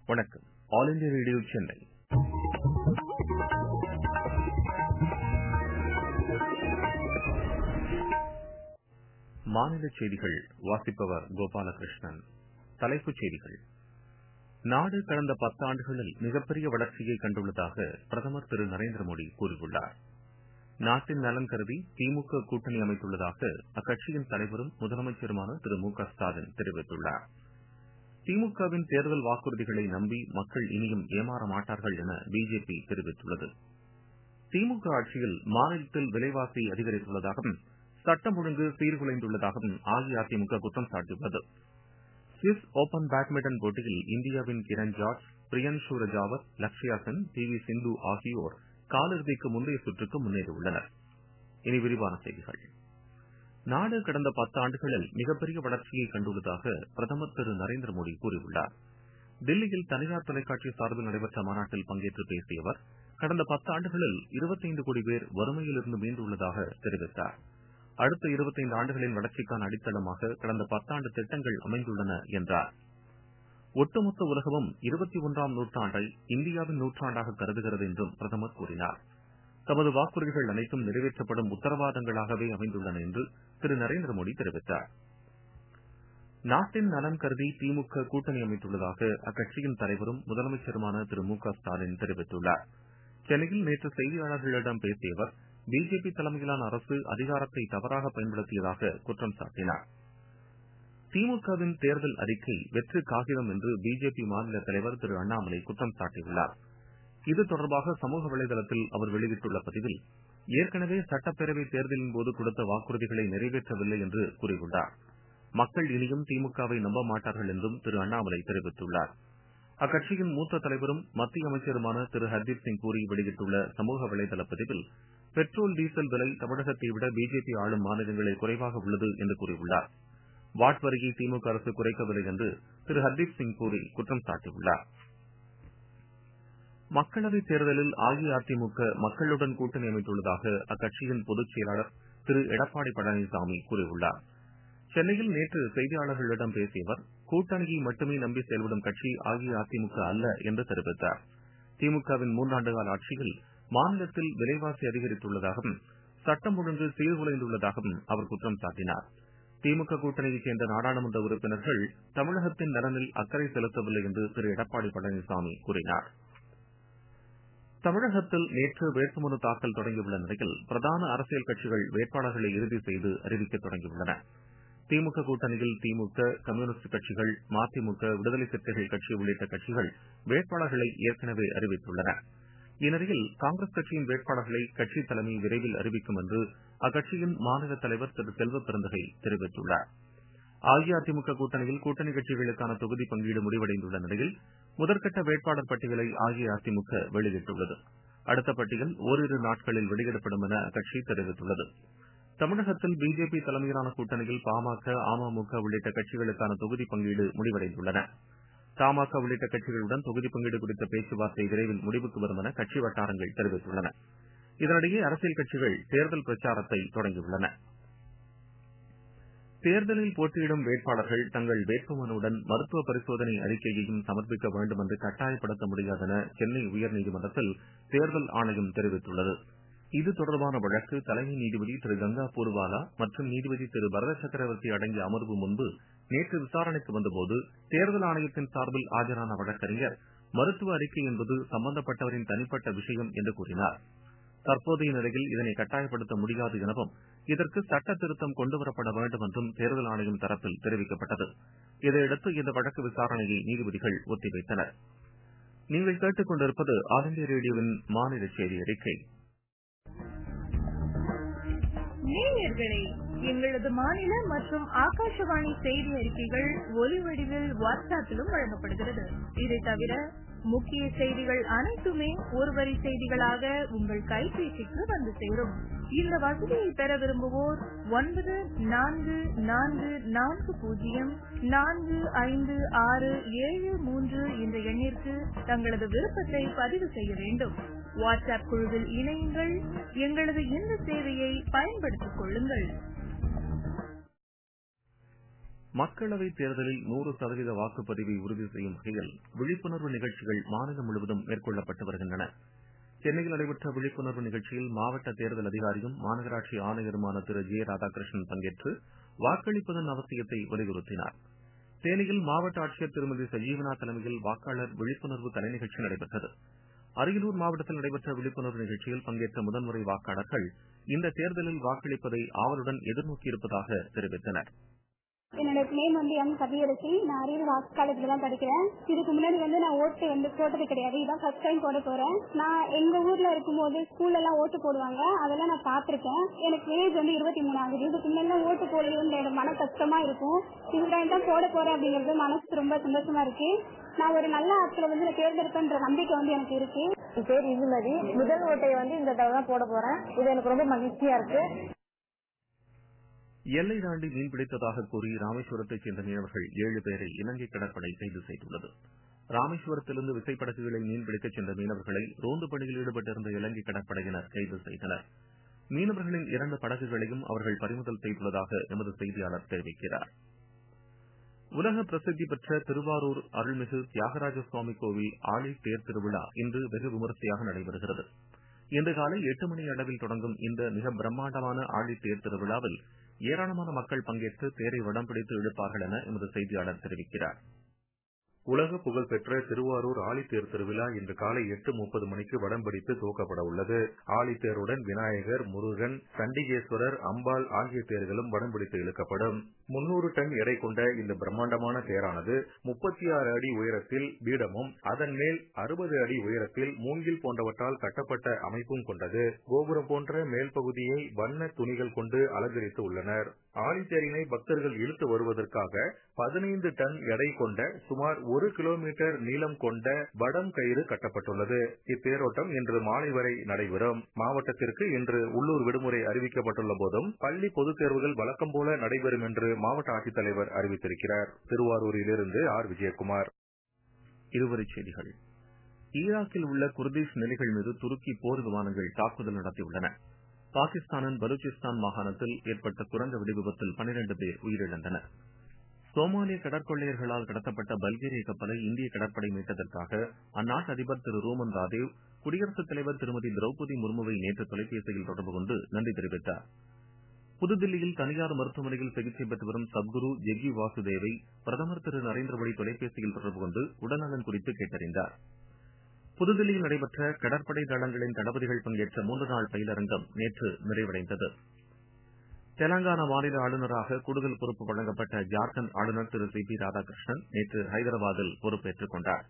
வணக்கம் all India radio Chennai மாநில செய்திகள் வாசிப்பவர் கோபாலகிருஷ்ணன் தலைப்புச் செய்திகள் நாடு கடந்த பத்தாண்டுகளில் மிகப்பெரிய வளர்ச்சியை கண்டுள்ளதாக பிரதமர் திரு நரேந்திர மோடி கூறியுள்ளார் நாட்டின் நலன் கருதி திமுக கூட்டணி அமைத்துள்ளதாக அக்கட்சியின் தலைவரும் முதலமைச்சருமான திரு மு க ஸ்டாலின் தெரிவித்துள்ளார் திமுகவின் தேர்தல் வாக்குறுதிகளை நம்பி மக்கள் இனியும் ஏமாற மாட்டார்கள் என பிஜேபி தெரிவித்துள்ளது திமுக ஆட்சியில் மாநிலத்தில் விலைவாசி அதிகரித்துள்ளதாகவும் சட்டம் ஒழுங்கு சீர்குலைந்துள்ளதாகவும் அஇஅதிமுக குற்றம் சாட்டியுள்ளது சுவிஸ் ஓபன் பேட்மிண்டன் போட்டியில் இந்தியாவின் கிரண் ஜார்ஜ் பிரியன்ஷு ரஜாவத் லக்ஷயா சென் பி வி சிந்து ஆகியோர் காலிறுதிக்கு முந்தைய சுற்றுக்கு முன்னேறியுள்ளனர் இனி விரிவான செய்திகள் நாடு கடந்த பத்தாண்டுகளில் மிகப்பெரிய வளர்ச்சியை கண்டுள்ளதாக பிரதமர் திரு நரேந்திர மோடி கூறியுள்ளார் தில்லியில் தனியார் தொலைக்காட்சி சார்பில் நடைபெற்ற மாநாட்டில் பங்கேற்று பேசிய அவர் கடந்த பத்தாண்டுகளில் இருபத்தைந்து கோடி பேர் வறுமையிலிருந்து மீண்டுள்ளதாக தெரிவித்தார் அடுத்த இருபத்தைந்து ஆண்டுகளின் வளர்ச்சிக்கான அடித்தளமாக கடந்த பத்தாண்டு திட்டங்கள் அமைந்துள்ளன என்றார் ஒட்டுமொத்த உலகமும் இருபத்தி ஒன்றாம் நூற்றாண்டை இந்தியாவின் நூற்றாண்டாக கருதுகிறது என்றும் பிரதமர் கூறினார் தமது வாக்குறுதிகள் அனைத்தும் நிறைவேற்றப்படும் உத்தரவாதங்களாகவே அமைந்துள்ளன என்று திரு நரேந்திர மோடி தெரிவித்தார் நாட்டின் நலன் கருதி திமுக கூட்டணி அமைத்துள்ளதாக அக்கட்சியின் தலைவரும் முதலமைச்சருமான திரு மு க ஸ்டாலின் தெரிவித்துள்ளார் சென்னையில் நேற்று செய்தியாளர்களிடம் பேசிய அவர் பிஜேபி தலைமையிலான அரசு அதிகாரத்தை தவறாக பயன்படுத்தியதாக குற்றம் சாட்டினார் திமுகவின் தேர்தல் அறிக்கை வெற்று காகிதம் என்று பிஜேபி மாநில தலைவர் திரு அண்ணாமலை குற்றம் சாட்டியுள்ளார் இது தொடர்பாக சமூக வலைதளத்தில் அவர் வெளியிட்டுள்ள பதிவில் ஏற்கனவே சட்டப்பேரவை தேர்தலின் போது கொடுத்த வாக்குறுதிகளை நிறைவேற்றவில்லை என்று கூறியுள்ளார் மக்கள் இனியும் திமுகவை நம்ப மாட்டார்கள் என்றும் திரு அண்ணாமலை தெரிவித்துள்ளார் அக்கட்சியின் மூத்த தலைவரும் மத்திய அமைச்சருமான திரு ஹர்தீப் சிங் பூரி வெளியிட்டுள்ள சமூக வலைதள பதிவில் பெட்ரோல் டீசல் விலை தமிழகத்தை விட பிஜேபி ஆளும் மாநிலங்களில் குறைவாக உள்ளது என்று கூறியுள்ளார் வாட் வரியை திமுக அரசு குறைக்கவில்லை என்று திரு ஹர்தீப் சிங் பூரி குற்றம் சாட்டியுள்ளார் மக்களவைத் தேர்தலில் அஇஅதிமுக மக்களுடன் கூட்டணி அமைத்துள்ளதாக அக்கட்சியின் பொதுச் செயலாளர் திரு எடப்பாடி பழனிசாமி கூறியுள்ளார் சென்னையில் நேற்று செய்தியாளர்களிடம் பேசிய அவர் கூட்டணியை மட்டுமே நம்பி செயல்படும் கட்சி அஇஅதிமுக அல்ல என்று தெரிவித்தார் திமுகவின் மூன்றாண்டு கால ஆட்சியில் மாநிலத்தில் விலைவாசி அதிகரித்துள்ளதாகவும் சட்டம் ஒழுங்கு சீர்குலைந்துள்ளதாகவும் அவர் குற்றம் சாட்டினார் திமுக கூட்டணியைச் சேர்ந்த நாடாளுமன்ற உறுப்பினர்கள் தமிழகத்தின் நலனில் அக்கறை செலுத்தவில்லை என்று திரு எடப்பாடி பழனிசாமி கூறினார் தமிழகத்தில் நேற்று வேட்புமனு தாக்கல் தொடங்கியுள்ள நிலையில் பிரதான அரசியல் கட்சிகள் வேட்பாளர்களை இறுதி செய்து அறிவிக்க தொடங்கியுள்ளன திமுக கூட்டணியில் திமுக கம்யூனிஸ்ட் கட்சிகள் மதிமுக விடுதலை சிறுத்தைகள் கட்சி உள்ளிட்ட கட்சிகள் வேட்பாளர்களை ஏற்கனவே அறிவித்துள்ளன இந்நிலையில் காங்கிரஸ் கட்சியின் வேட்பாளர்களை கட்சி தலைமை விரைவில் அறிவிக்கும் என்று அக்கட்சியின் மாநில தலைவர் திரு செல்வ பெருந்தகை தெரிவித்துள்ளார் அஇஅதிமுக கூட்டணியில் கூட்டணி கட்சிகளுக்கான தொகுதி பங்கீடு முடிவடைந்துள்ள நிலையில் முதற்கட்ட வேட்பாளர் பட்டியலை அஇஅதிமுக வெளியிட்டுள்ளது அடுத்த பட்டியல் ஓரிரு நாட்களில் வெளியிடப்படும் என அக்கட்சி தெரிவித்துள்ளது தமிழகத்தில் பிஜேபி தலைமையிலான கூட்டணியில் பாமக அமமுக உள்ளிட்ட கட்சிகளுக்கான தொகுதி பங்கீடு முடிவடைந்துள்ளன தமாக உள்ளிட்ட கட்சிகளுடன் தொகுதி பங்கீடு குறித்த பேச்சுவார்த்தை விரைவில் முடிவுக்கு வரும் என கட்சி வட்டாரங்கள் தெரிவித்துள்ளன இதனிடையே அரசியல் கட்சிகள் தேர்தல் பிரச்சாரத்தை தொடங்கியுள்ளன தேர்தலில் போட்டியிடும் வேட்பாளர்கள் தங்கள் வேட்புமனுவுடன் மருத்துவ பரிசோதனை அறிக்கையையும் சமர்ப்பிக்க வேண்டும் என்று கட்டாயப்படுத்த முடியாது என சென்னை உயர்நீதிமன்றத்தில் தேர்தல் ஆணையம் தெரிவித்துள்ளது இது தொடர்பான வழக்கு தலைமை நீதிபதி திரு கங்கா பூர்வாலா மற்றும் நீதிபதி திரு பரத சக்கரவர்த்தி அடங்கிய அமர்வு முன்பு நேற்று விசாரணைக்கு வந்தபோது தேர்தல் ஆணையத்தின் சார்பில் ஆஜரான வழக்கறிஞர் மருத்துவ அறிக்கை என்பது சம்பந்தப்பட்டவரின் தனிப்பட்ட விஷயம் என்று கூறினார் தற்போதைய நிலையில் இதனை கட்டாயப்படுத்த முடியாது எனவும் இதற்கு சட்ட திருத்தம் கொண்டுவரப்பட வேண்டும் என்றும் தேர்தல் ஆணையம் தரப்பில் தெரிவிக்கப்பட்டது இதையடுத்து இந்த வழக்கு விசாரணையை நீதிபதிகள் ஒத்திவைத்தனர் நீங்கள் கேட்டுக் கொண்டிருப்பது ஆல் இண்டியா ரேடியோவின் மாநில செய்தி அறிக்கை நேயர்களே எங்களது மாநில மற்றும் ஆகாஷவாணி செய்தி அறிக்கைகள் ஒலி வடிவில் வாட்ஸ்அப்பிலும் வழங்கப்படுகிறது இதை தவிர முக்கிய செய்திகள் அனைத்துமே ஒருவரி செய்திகளாக உங்கள் கைபேசிக்கு வந்து சேரும் இந்த வசதியை பெற விரும்புவோர் ஒன்பது நான்கு நான்கு நான்கு பூஜ்ஜியம் நான்கு ஐந்து ஆறு ஏழு மூன்று என்ற எண்ணிற்கு தங்களது விருப்பத்தை பதிவு செய்ய வேண்டும் வாட்ஸ்அப் குழுவில் இணையுங்கள் எங்களது இந்த சேவையை பயன்படுத்திக் கொள்ளுங்கள் மக்களவைத் தேர்தலில் நூறு சதவீத வாக்குப்பதிவை உறுதி செய்யும் வகையில் விழிப்புணர்வு நிகழ்ச்சிகள் மாநிலம் முழுவதும் மேற்கொள்ளப்பட்டு வருகின்றன சென்னையில் நடைபெற்ற விழிப்புணர்வு நிகழ்ச்சியில் மாவட்ட தேர்தல் அதிகாரியும் மாநகராட்சி ஆணையருமான திரு ஜே ராதாகிருஷ்ணன் பங்கேற்று வாக்களிப்பதன் அவசியத்தை வலியுறுத்தினார் தேனியில் மாவட்ட ஆட்சியர் திருமதி சஜீவனா தலைமையில் வாக்காளர் விழிப்புணர்வு கலை நிகழ்ச்சி நடைபெற்றது அரியலூர் மாவட்டத்தில் நடைபெற்ற விழிப்புணர்வு நிகழ்ச்சியில் பங்கேற்ற முதன்முறை வாக்காளர்கள் இந்த தேர்தலில் வாக்களிப்பதை ஆவலுடன் எதிர்நோக்கியிருப்பதாக தெரிவித்தனர் என்னோட நேம் வந்து எம் கவியரசி நான் அரியல் வாக்கு காலேஜ்ல தான் படிக்கிறேன் இதுக்கு முன்னாடி வந்து நான் ஓட்டு வந்து போட்டது கிடையாது இதான் ஃபர்ஸ்ட் டைம் போட போறேன் நான் எங்க ஊர்ல இருக்கும்போது ஸ்கூல்ல எல்லாம் ஓட்டு போடுவாங்க அதெல்லாம் நான் பாத்திருக்கேன் எனக்கு ஏஜ் வந்து இருபத்தி மூணு ஆகுது இதுக்கு முன்னாடி ஓட்டு போடலையோன்ற மன கஷ்டமா இருக்கும் இந்த டைம் தான் போட போறேன் அப்படிங்கிறது மனசு ரொம்ப சந்தோஷமா இருக்கு நான் ஒரு நல்ல ஆட்களை வந்து நான் தேர்ந்தெடுப்பேன்ற நம்பிக்கை வந்து எனக்கு இருக்கு என் பேர் இந்துமதி முதல் ஓட்டை வந்து இந்த தடவை தான் போட போறேன் இது எனக்கு ரொம்ப மகிழ்ச்சியா இருக்கு எல்லை தாண்டி மீன் பிடித்ததாக கூறி ராமேஸ்வரத்தைச் சேர்ந்த மீனவர்கள் ஏழு பேரை இலங்கை கடற்படை கைது செய்துள்ளது ராமேஸ்வரத்திலிருந்து விசைப்படகுகளில் மீன் பிடிக்கச் சென்ற மீனவர்களை ரோந்து பணியில் ஈடுபட்டிருந்த இலங்கை கடற்படையினர் கைது செய்தனர் மீனவர்களின் இரண்டு படகுகளையும் அவர்கள் பறிமுதல் செய்துள்ளதாக எமது செய்தியாளர் தெரிவிக்கிறார் உலக பிரசித்தி பெற்ற திருவாரூர் அருள்மிகு தியாகராஜ சுவாமி கோவில் ஆழி தேர் திருவிழா இன்று வெகு விமரிசையாக நடைபெறுகிறது இன்று காலை எட்டு மணி அளவில் தொடங்கும் இந்த மிக பிரம்மாண்டமான ஆழி தேர் திருவிழாவில் ஏராளமான மக்கள் பங்கேற்று தேரை வடம் பிடித்து இழுப்பார்கள் என எமது செய்தியாளர் தெரிவிக்கிறார் உலக புகழ்பெற்ற திருவாரூர் ஆழித்தேர் திருவிழா இன்று காலை எட்டு முப்பது மணிக்கு வடம்பிடித்து துவக்கப்பட உள்ளது ஆழித்தேருடன் விநாயகர் முருகன் சண்டிகேஸ்வரர் அம்பாள் ஆகிய தேர்களும் வடம்பிடித்து இழுக்கப்படும் முன்னூறு டன் எடை கொண்ட இந்த பிரம்மாண்டமான தேரானது முப்பத்தி ஆறு அடி உயரத்தில் பீடமும் அதன் மேல் அறுபது அடி உயரத்தில் மூங்கில் போன்றவற்றால் கட்டப்பட்ட அமைப்பும் கொண்டது கோபுரம் போன்ற மேல் பகுதியை வண்ண துணிகள் கொண்டு அலங்கரித்து உள்ளனர் ஆழித்தேரினை பக்தர்கள் இழுத்து வருவதற்காக பதினைந்து டன் எடை கொண்ட சுமார் ஒரு கிலோமீட்டர் நீளம் கொண்ட வடம் கயிறு கட்டப்பட்டுள்ளது இத்தேரோட்டம் இன்று மாலை வரை நடைபெறும் மாவட்டத்திற்கு இன்று உள்ளூர் விடுமுறை அறிவிக்கப்பட்டுள்ள போதும் பள்ளி பொதுத் தேர்வுகள் வழக்கம் போல நடைபெறும் என்று மாவட்ட ஆட்சித்தலைவர் அறிவித்திருக்கிறார் திருவாரூரிலிருந்து ஆர் விஜயகுமார் இருவரிச் செய்திகள் ஈராக்கில் உள்ள குர்திஷ் நிலைகள் மீது துருக்கி போர் விமானங்கள் தாக்குதல் நடத்தியுள்ளன பாகிஸ்தானின் பலூச்சிஸ்தான் மாகாணத்தில் ஏற்பட்ட சுரங்க வெடிவிபத்தில் பனிரண்டு பேர் உயிரிழந்தனர் சோமாலிய கடற்கொள்ளையர்களால் கடத்தப்பட்ட பல்கேரிய கப்பலை இந்திய கடற்படை மீட்டதற்காக அந்நாட்டு அதிபர் திரு ரோமன் ராதேவ் குடியரசுத் தலைவர் திருமதி திரௌபதி முர்முவை நேற்று தொலைபேசியில் தொடர்பு கொண்டு நன்றி தெரிவித்தார் புதுதில்லியில் தனியார் மருத்துவமனையில் சிகிச்சை பெற்று வரும் சத்குரு ஜெகி வாசுதேவை பிரதமர் திரு நரேந்திர மோடி தொலைபேசியில் தொடர்பு கொண்டு உடல்நலன் குறித்து கேட்டறிந்தார் புதுதில்லியில் நடைபெற்ற கடற்படை தளங்களின் தளபதிகள் பங்கேற்ற மூன்று நாள் பயிலரங்கம் நேற்று நிறைவடைந்தது தெலங்கானா மாநில ஆளுநராக கூடுதல் பொறுப்பு வழங்கப்பட்ட ஜார்க்கண்ட் ஆளுநர் திரு சி பி ராதாகிருஷ்ணன் நேற்று ஹைதராபாத்தில் பொறுப்பேற்றுக் கொண்டார்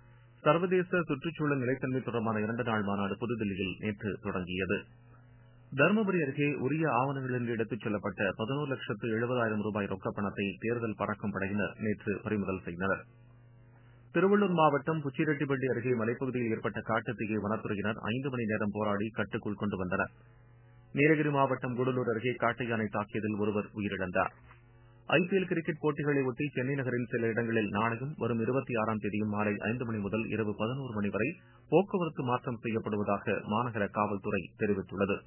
சர்வதேச சுற்றுச்சூழல் நிலைத்தன்மை தொடர்பான இரண்டு நாள் மாநாடு புதுதில்லியில் நேற்று தொடங்கியது தருமபுரி அருகே உரிய ஆவணங்களின்றி எடுத்துச் செல்லப்பட்ட பதினோரு லட்சத்து எழுபதாயிரம் ரூபாய் ரொக்கப் பணத்தை தேர்தல் பறக்கும் படையினர் நேற்று பறிமுதல் செய்தனர் திருவள்ளூர் மாவட்டம் புச்சிரெட்டிப்பட்டி அருகே மலைப்பகுதியில் ஏற்பட்ட காட்டுத்தீயை வனத்துறையினர் ஐந்து மணி நேரம் போராடி கட்டுக்குள் கொண்டு வந்தனர் நீலகிரி மாவட்டம் கூடலூர் அருகே காட்டு யானை தாக்கியதில் ஒருவர் உயிரிழந்தார் ஐபிஎல் கிரிக்கெட் போட்டிகளை ஒட்டி சென்னை நகரின் சில இடங்களில் நாளையும் வரும் இருபத்தி ஆறாம் தேதியும் மாலை ஐந்து மணி முதல் இரவு பதினோரு மணி வரை போக்குவரத்து மாற்றம் செய்யப்படுவதாக மாநகர காவல்துறை தெரிவித்துள்ளது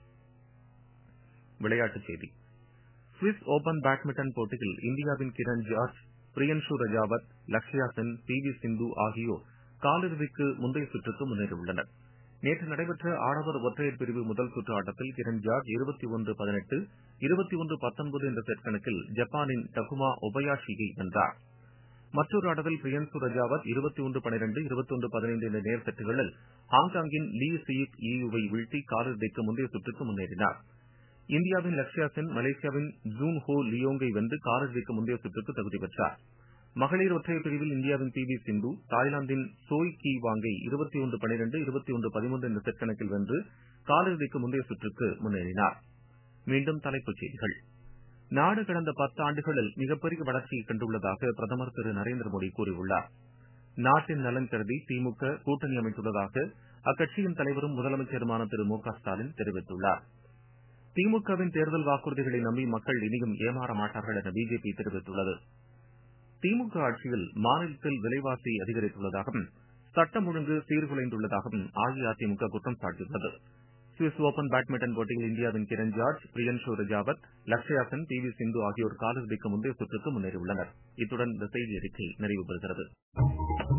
விளையாட்டுச் செய்தி சுவிஸ் ஓபன் பேட்மிண்டன் போட்டியில் இந்தியாவின் கிரண் ஜார்ஜ் பிரியன்ஷு ரஜாவத் லக்ஷயா சென் பி வி சிந்து ஆகியோர் காலிறுதிக்கு முந்தைய சுற்றுக்கு முன்னேறியுள்ளனர் நேற்று நடைபெற்ற ஆடவர் ஒற்றையர் பிரிவு முதல் சுற்று ஆட்டத்தில் கிரண் ஜார்ஜ் இருபத்தி ஒன்று பதினெட்டு இருபத்தி ஒன்று பத்தொன்பது என்ற செட் கணக்கில் ஜப்பானின் டகுமா ஒபயாஷியை வென்றார் மற்றொரு ஆட்டத்தில் பிரியன்சு ரஜாவத் இருபத்தி ஒன்று பனிரெண்டு இருபத்தி ஒன்று பதினைந்து என்ற நேர் செட்டுகளில் ஹாங்காங்கின் லீ சியிக் ஈயுவை வீழ்த்தி காலிறுதிக்கு முந்தைய சுற்றுக்கு முன்னேறினார் இந்தியாவின் லக்ஷயா சென் மலேசியாவின் ஜூன் ஹோ லியோங்கை வென்று காலிறுதிக்கு முந்தைய சுற்றுக்கு தகுதி பெற்றார் மகளிர் ஒற்றையர் பிரிவில் இந்தியாவின் பி வி சிந்து தாய்லாந்தின் சோய் கி வாங்கை இருபத்தி ஒன்று பனிரெண்டு இருபத்தி ஒன்று பதிமூன்று என்ற செட் கணக்கில் வென்று காலிறுதிக்கு முந்தைய சுற்றுக்கு முன்னேறினார் மீண்டும் தலைப்புச் செய்திகள் நாடு கடந்த பத்து ஆண்டுகளில் மிகப்பெரிய வளர்ச்சியை கண்டுள்ளதாக பிரதமர் திரு நரேந்திர மோடி கூறியுள்ளார் நாட்டின் நலன் கருதி திமுக கூட்டணி அமைத்துள்ளதாக அக்கட்சியின் தலைவரும் முதலமைச்சருமான திரு மு க ஸ்டாலின் தெரிவித்துள்ளார் திமுகவின் தேர்தல் வாக்குறுதிகளை நம்பி மக்கள் இனியும் ஏமாற மாட்டார்கள் என பிஜேபி தெரிவித்துள்ளது திமுக ஆட்சியில் மாநிலத்தில் விலைவாசி அதிகரித்துள்ளதாகவும் சட்டம் ஒழுங்கு சீர்குலைந்துள்ளதாகவும் அஇஅதிமுக குற்றம் சாட்டியுள்ளது சுவிஸ் ஓபன் பேட்மிண்டன் போட்டியில் இந்தியாவின் கிரண் ஜார்ஜ் பிரியன்ஷு ரஜாவத் லக்ஷயா சென் பி வி சிந்து ஆகியோர் காலிறுதிக்கு முந்தைய சுற்றுக்கு முன்னேறியுள்ளனர் இத்துடன் இந்த செய்தி அறிக்கை நிறைவு பெறுகிறது